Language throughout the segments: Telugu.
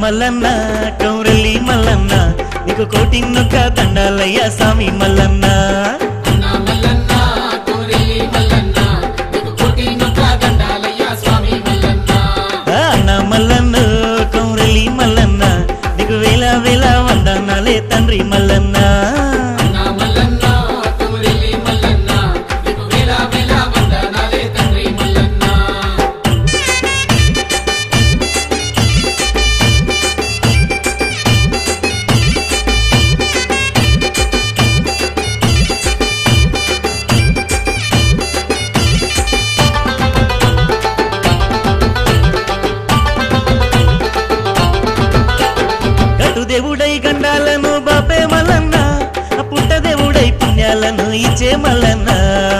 మల్లన్న కౌరలి మల్లన్న నీకు కోటి నొక్క దండాలయ్య స్వామి మల్లన్న అన్నా మల్లన్న కోరెల్లి మల్లన్న నీకు కోటి నొక్క దండాలయ్యా స్వామి మల్లన్న ఆ అన్న మల్లన్న కౌరలి మల్లన్న నీకు వేల వేల వందనాలే తండ్రి మల్లన్న అన్నా మల్లన్న కోరెల్లి మల్లన్న నీకు వేల వేల వందనాలే తండ్రి మల్లన్న గటు దేవుడై గండాలను బాపే మల్లన్న పుట్ట దేవుడై పుణ్యాలను ఇచ్చే మల్లన్న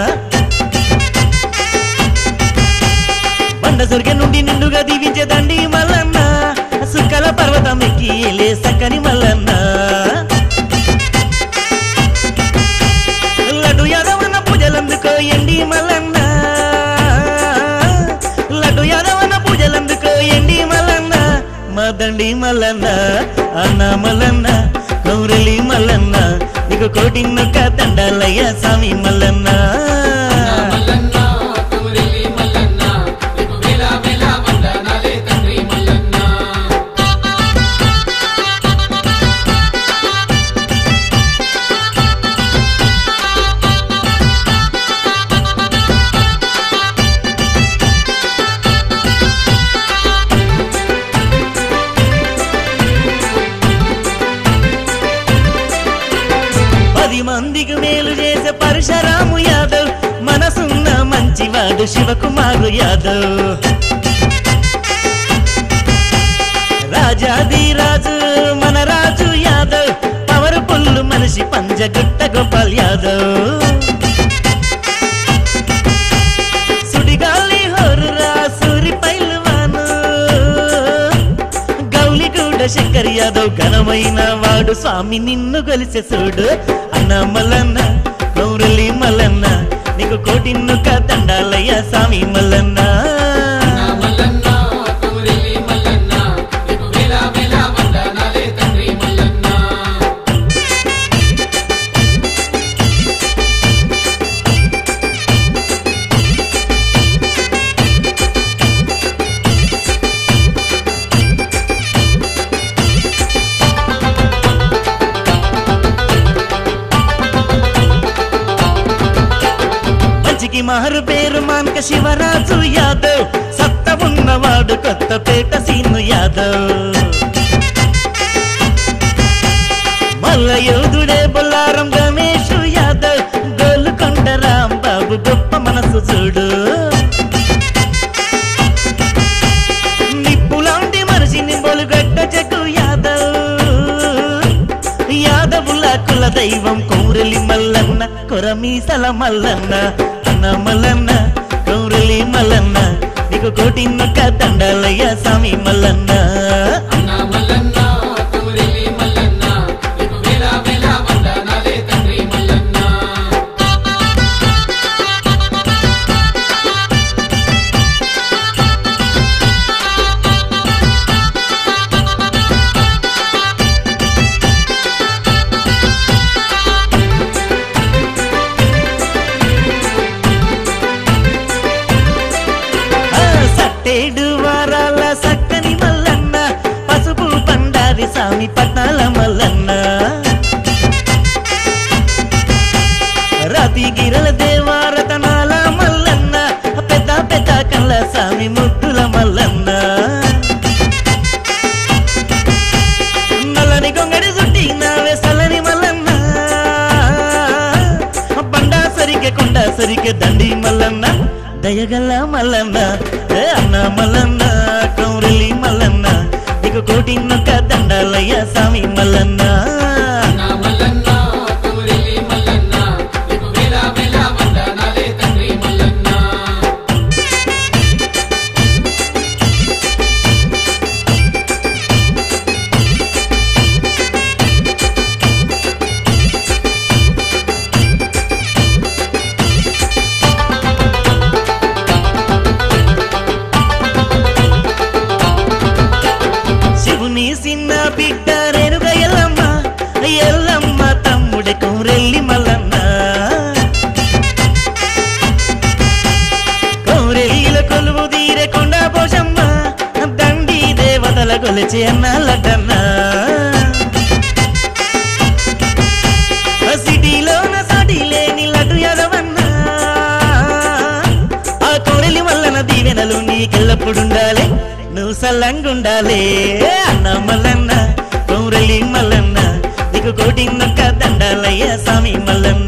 బండ సొరిగ నుండి నిండుగా దీవించే దండి మల్లన్న సుక్కల పర్వతం ఎక్కి లే సక్కని మల్లన్న లడ్డు యాదవన పూజలందుకో ఎండి మల్లన్న లడ్డు యాదవన పూజలందుకో ఎండి మల్లన్న మా దండి మల్లన్న అన్న మల్లన్న కౌరలి మల్లన్న నీకు కోటి నొక్క దండాలయ్య స్వామి మల్లన్న అన్నా మల్లన్న కోరెల్లి మల్లన్న నీకు వేల వేల వందనాలే తండ్రి మల్లన్న పది మందికి మేలు చేసే పరశురాము యాదవ్ మనసున్న మంచివాడు శివకుమారు యాదవ్ రాజాది రాజు మన రాజు యాదవ్ పవర్ పుల్లు మనిషి పంజగుట్ట గోపాల్ యాదవ్ సుడిగాలి హోరురా సూరి పైల్వాను గౌలిగూడ శంకర్ యాదవ్ ఘనమైన వాడు స్వామి నిన్ను గొలిసే చూడు అన్న మల్లన్న గౌరలి మల్లన్న నీకు కోటి నొక్క దండాలయ్య స్వామి మల్లన్న అన్నా మల్లన్న కోరెల్లి మల్లన్న నీకు వేల వేల వందనాలే తండ్రి మల్లన్న మంచికి మారు పేరు మాన్క శివరాజు యాదవ్ సత్త ఉన్నవాడు కొత్తపేట సీను యాదవ్ మల్ల యోధుడే బొల్లారం గణేష్ యాదవ్ గోలుకొండ రాంబాబు గొప్ప మనసు చూడు నిప్పులాంటి మనిషిని బొలుగడ్డ జగ్గు యాదవ్ యాదవుల కుల దైవం కౌరలి మల్లన్న కొరమీసల మల్లన్న అన్న మల్లన్న కౌరలి మల్లన్న నీకు కోటి నొక్క దండాలయ్య స్వామి మల్లన్న అన్నా మల్లన్న కోరెల్లి మల్లన్న నీకు వేల వేల వందనాలే తండ్రి మల్లన్న ఆ, సట్టేడు వారాల సక్కని మల్లన్న పసుపు పండారి స్వామి పట్నాల మల్లన్న రాతి గిరల దేవారతనాల మల్లన్న పెద్ద పెద్ద కళ్ళ స్వామి ముద్దుల మల్లన్న నల్లని గొంగడి సుట్టి నావే సలని మల్లన్న బండా సరికే కొండ సరికే దండి మల్లన్న దయగల్ల మల్లన్న ఏ అన్న మల్లన్న కౌరలి మల్లన్న నీకు కోటి నొక్క దండాలయ్య స్వామి మల్లన్న అన్నా మల్లన్న కోరెల్లి మల్లన్న నీకు వేల వేల వందనాలే తండ్రి మల్లన్న కొలిచి అన్న లడ్డన్న సిటీలోన సాటి లేని లడ్డు యాదవన్న ఆ కోడలి వల్లన దీవెనలు నీకెల్లప్పుడుండాలి నువ్వు సల్లంగుండాలి అన్న మల్లన్న కౌరలి మల్లన్న నీకు కోటి నొక్క దండాలయ్య స్వామి మల్లన్న